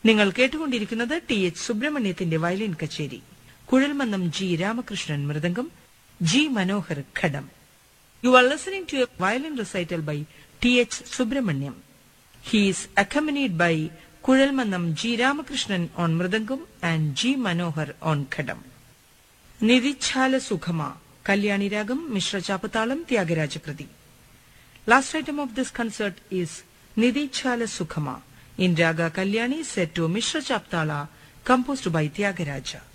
നിങ്ങൾ കേട്ടുകൊണ്ടിരിക്കുന്നത് T H സുബ്രഹ്മണ്യത്തിന്റെ വയലിൻ കച്ചേരി Kuzhalmannam G Ramakrishnan mridangam G Manohar ghatam you are listening to a violin recital by T H Subrahmanyam he is accompanied by Kuzhalmannam G Ramakrishnan on mridangam and G Manohar on ghatam Nidhichala Sukhama Kalyani രാഗം മിശ്ര ചാപ്പത്താളം ത്യാഗരാജകൃതി Last item of this concert is Nidhi Chala Sukhama in Raga Kalyani set to Mishra Chaptala composed by Tyagaraja.